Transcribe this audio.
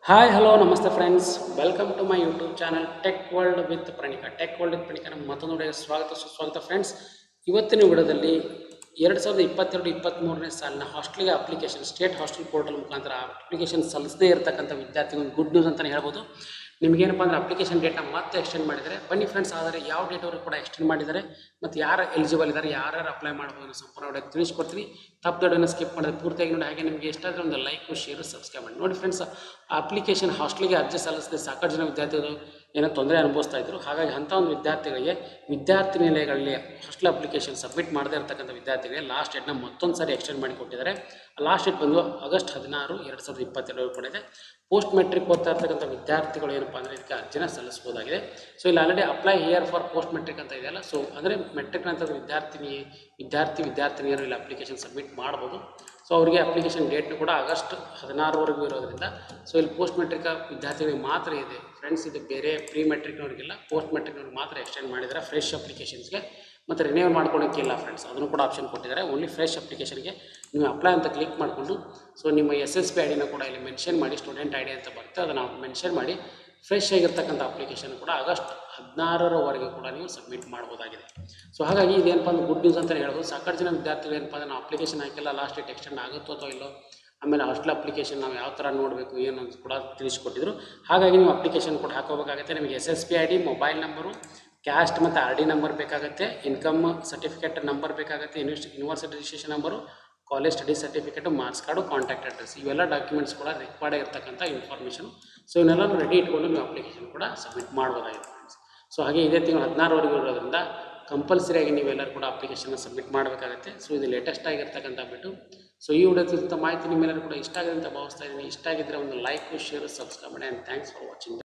hi hello ನಮಸ್ತೆ friends welcome to my YouTube channel tech world with Praneeka tech world with Praneeka ನಮ್ಮ ಮತ್ತೊಂದು ವಿಡಿಯೋಗೆ ಸ್ವಾಗತ ಸುಸ್ವಾಗತ ಫ್ರೆಂಡ್ಸ್ ಇವತ್ತಿನ ವಿಡಿಯೋದಲ್ಲಿ ಎರಡು ಸಾವಿರದ ಇಪ್ಪತ್ತೆರಡು ಇಪ್ಪತ್ತ್ಮೂರನೇ ಸಾಲಿನ ಹಾಸ್ಟೆಲ್ಗೆ ಅಪ್ಲಿಕೇಶನ್ ಸ್ಟೇಟ್ ಹಾಸ್ಟೆಲ್ ಪೋರ್ಟಲ್ ಮುಖಾಂತರ ಅಪ್ಲಿಕೇಶನ್ ಸಲ್ಲಿಸದೇ ಇರತಕ್ಕಂಥ ವಿದ್ಯಾರ್ಥಿಗಳಿಗೆ ಗುಡ್ ನ್ಯೂಸ್ ಅಂತಲೇ ಹೇಳ್ಬೋದು ನಿಮಗೇನಪ್ಪ ಅಂದರೆ ಅಪ್ಲಿಕೇಶನ್ ಡೇಟ್ನ ಮತ್ತೆ ಎಕ್ಸ್ಟೆಂಡ್ ಮಾಡಿದರೆ ಬನ್ನಿ ಫ್ರೆಂಡ್ಸ್ ಆದರೆ ಯಾವ ಡೇಟ್ವರೆಗೂ ಕೂಡ ಎಕ್ಸ್ಟೆಂಡ್ ಮಾಡಿದ್ದಾರೆ ಮತ್ತು ಯಾರು ಎಲಿಜಿಬಲ್ ಇದ್ದಾರೆ ಯಾರ್ಯಾರು ಅಪ್ಲೈ ಮಾಡ್ಬೋದು ಅನ್ನೋ ಸಂಪೂರ್ಣ ವಿಡಿಯೋ ತಿಳಿಸ್ಕೊಡ್ತೀನಿ ತಪ್ಪು ದೊಡ್ಡನ್ನು ಸ್ಕಿಪ್ ಮಾಡಿದ್ರೆ ಪೂರ್ತಿಯಾಗಿ ನೋಡಿ ಹಾಗೆ ನಿಮಗೆ ಎಷ್ಟಾದರೆ ಒಂದು ಲೈಕ್ ಶೇರು ಸಬ್ಸ್ಕ್ರೈಬ್ ಮಾಡಿ ನೋಡಿ ಫ್ರೆಂಡ್ಸ್ ಅಪ್ಲಿಕೇಶನ್ ಹಾಸ್ಟೆಲ್ಗೆ ಅರ್ಜಿ ಸಲ್ಲಿಸದೆ ಸಾಕಷ್ಟು ಜನ ವಿದ್ಯಾರ್ಥಿಗಳು ಏನೋ ತೊಂದರೆ ಅನುಭವಿಸ್ತಾ ಇದ್ರು ಹಾಗಾಗಿ ಅಂಥ ಒಂದು ವಿದ್ಯಾರ್ಥಿಗಳಿಗೆ ವಿದ್ಯಾರ್ಥಿ ನಿಲಯಗಳಲ್ಲಿ ಹಾಸ್ಟೆಲ್ ಅಪ್ಲಿಕೇಶನ್ ಸಬ್ಮಿಟ್ ಮಾಡದೇ ಇರತಕ್ಕಂಥ ವಿದ್ಯಾರ್ಥಿಗಳಿಗೆ ಲಾಸ್ಟ್ ಡೇಟ್ನ ಮತ್ತೊಂದು ಸಾರಿ ಎಕ್ಸ್ಟೆಂಡ್ ಮಾಡಿ ಕೊಟ್ಟಿದ್ದಾರೆ ಲಾಸ್ಟ್ ಡೇಟ್ ಬಂದು ಆಗಸ್ಟ್ ಹದಿನಾರು ಎರಡು ಸಾವಿರದ ಇಪ್ಪತ್ತೆರಡು ಕೂಡ ಇದೆ ಪೋಸ್ಟ್ ಮೆಟ್ರಿಕ್ ಓದ್ತಾ ಇರ್ತಕ್ಕಂಥ ವಿದ್ಯಾರ್ಥಿಗಳು ಏನಪ್ಪ ಅಂದರೆ ಇದಕ್ಕೆ ಅರ್ಜಿನ ಸಲ್ಲಿಸ್ಬೋದಾಗಿದೆ ಸೊ ಇಲ್ಲಿ already apply here for post matric ಅಂತ ಇದೆಯಲ್ಲ ಸೊ ಅಂದರೆ ಮೆಟ್ರಿಕ್ ನಂತರದ ವಿದ್ಯಾರ್ಥಿನಿ ವಿದ್ಯಾರ್ಥಿ ವಿದ್ಯಾರ್ಥಿನಿಯರು ಇಲ್ಲಿ ಅಪ್ಲಿಕೇಶನ್ ಸಬ್ಮಿಟ್ ಮಾಡ್ಬೋದು ಸೊ ಅವರಿಗೆ ಅಪ್ಲಿಕೇಶನ್ ಡೇಟ್ನು ಕೂಡ ಆಗಸ್ಟ್ ಹದಿನಾರವರೆಗೂ ಇರೋದ್ರಿಂದ ಸೊ ಇಲ್ಲಿ ಪೋಸ್ಟ್ ಮೆಟ್ರಿಕ್ ವಿದ್ಯಾರ್ಥಿಗಳಿಗೆ ಮಾತ್ರ ಇದೆ ಫ್ರೆಂಡ್ಸ್ ಇದು ಬೇರೆ ಪ್ರೀ ಮೆಟ್ರಿಕ್ನವ್ರಿಗಿಲ್ಲ ಪೋಸ್ಟ್ ಮೆಟ್ರಿಕ್ನವ್ರಿಗೆ ಮಾತ್ರ ಎಕ್ಸ್ಟೆಂಡ್ ಮಾಡಿದ್ದಾರೆ ಫ್ರೆಶ್ ಅಪ್ಲಿಕೇಶನ್ಸ್ಗೆ ಮತ್ತು ರಿನ್ಯೂವಲ್ ಮಾಡ್ಕೊಳ್ಳೋಕ್ಕಿಲ್ಲ ಫ್ರೆಂಡ್ಸ್ ಅದನ್ನು ಕೂಡ ಆಪ್ಷನ್ ಕೊಟ್ಟಿದ್ದಾರೆ ಓನ್ಲಿ ಫ್ರೆಶ್ ಅಪ್ಲಿಕೇಶನ್ಗೆ ನೀವು ಅಪ್ಲೈ ಅಂತ ಕ್ಲಿಕ್ ಮಾಡಿಕೊಂಡು ಸೊ ನಿಮ್ಮ ಎಸ್ ಎಸ್ ಪಿ ಐ ಡಿನ ಕೂಡ ಇಲ್ಲಿ ಮೆನ್ಷನ್ ಮಾಡಿ ಸ್ಟೂಡೆಂಟ್ ಐ ಡಿ ಅಂತ ಬರುತ್ತೆ ಅದನ್ನು ಮೆನ್ಷನ್ ಮಾಡಿ ಫ್ರೆಶ್ ಆಗಿರ್ತಕ್ಕಂಥ ಅಪ್ಲಿಕೇಶನ್ ಕೂಡ ಆಗಸ್ಟ್ ಹದಿನಾರರವರೆಗೆ ಕೂಡ ನೀವು ಸಬ್ಮಿಟ್ ಮಾಡ್ಬೋದಾಗಿದೆ ಸೊ ಹಾಗಾಗಿ ಇದೇನಪ್ಪ ಅಂದ್ರೆ ಗುಡ್ ನ್ಯೂಸ್ ಅಂತಲೇ ಹೇಳ್ಬೋದು ಸಾಕಷ್ಟು ಜನ ವಿದ್ಯಾರ್ಥಿಗಳು ಏನಪ್ಪ ಅಂದ್ರೆ ನಾವು ಅಪ್ಲಿಕೇಶನ್ ಹಾಕಿಲ್ಲ ಲಾಸ್ಟ್ ಡೇಟ್ ಎಕ್ಸ್ಟೆಂಡ್ ಆಗುತ್ತೋ ಅಥವಾ ಇಲ್ಲೋ ಆಮೇಲೆ ಹಾಸ್ಟೆಲ್ ಅಪ್ಲಿಕೇಶನ್ ನಾವು ಯಾವ ಥರ ನೋಡಬೇಕು ಏನು ಅಂತ ಕೂಡ ತಿಳಿಸ್ಕೊಟ್ಟಿದ್ರು ಹಾಗಾಗಿ ನೀವು ಅಪ್ಲಿಕೇಶನ್ ಕೂಡ ಹಾಕೋಬೇಕಾಗುತ್ತೆ ನಿಮಗೆ S S P I D mobile number caste ಮತ್ತು ಆರ್ ಡಿ ನಂಬರ್ ಬೇಕಾಗುತ್ತೆ ಇನ್ಕಮ್ ಸರ್ಟಿಫಿಕೇಟ್ ನಂಬರ್ ಬೇಕಾಗುತ್ತೆ universi university registration number college study certificate marks card contact address ಇವೆಲ್ಲ ಡಾಕ್ಯುಮೆಂಟ್ಸ್ ಕೂಡ ರಿಕ್ವೈರ್ಡ್ ಆಗಿರ್ತಕ್ಕಂಥ ಇನ್ಫಾರ್ಮೇಷನ್ ಸೊ ಇವನ್ನೆಲ್ಲ ರೆಡಿ ಇಟ್ಕೊಂಡು ನೀವು ಅಪ್ಲಿಕೇಶನ್ ಕೂಡ ಸಬ್ಮಿಟ್ ಮಾಡ್ಬೋದಾಗಿದೆ ಫ್ರೆಂಡ್ಸ್ ಸೊ ಹಾಗೆ ಇದೇ ತಿಂಗಳು ಹದಿನಾರವರೆಗೂ ಇರೋದ್ರಿಂದ ಕಂಪಲ್ಸರಿಯಾಗಿ ನೀವೆಲ್ಲರೂ ಕೂಡ ಅಪ್ಲಿಕೇಶನ್ನ ಸಬ್ಮಿಟ್ ಮಾಡಬೇಕಾಗುತ್ತೆ ಸೊ ಇದು ಲೇಟೆಸ್ಟ್ ಆಗಿರ್ತಕ್ಕಂಥ ಬಿಟ್ಟು ಸೊ ಈ ವಿಡಿಯೋದಿಂದ ಮಾಹಿತಿ ನಿಮ್ಮೆಲ್ಲರೂ ಕೂಡ ಇಷ್ಟ ಆಗಿದೆ ಅಂತ ಭಾವಿಸ್ತಾ ಇದ್ದೀನಿ ಇಷ್ಟ ಆಗಿದ್ದರೆ ಒಂದು ಲೈಕ್ ಶೇರ್ ಸಬ್ಸ್ಕ್ರೈಬ್ ಮಾಡಿ ಆ್ಯಂಡ್ ಥ್ಯಾಂಕ್ಸ್ ಫಾರ್ ವಾಚಿಂಗ್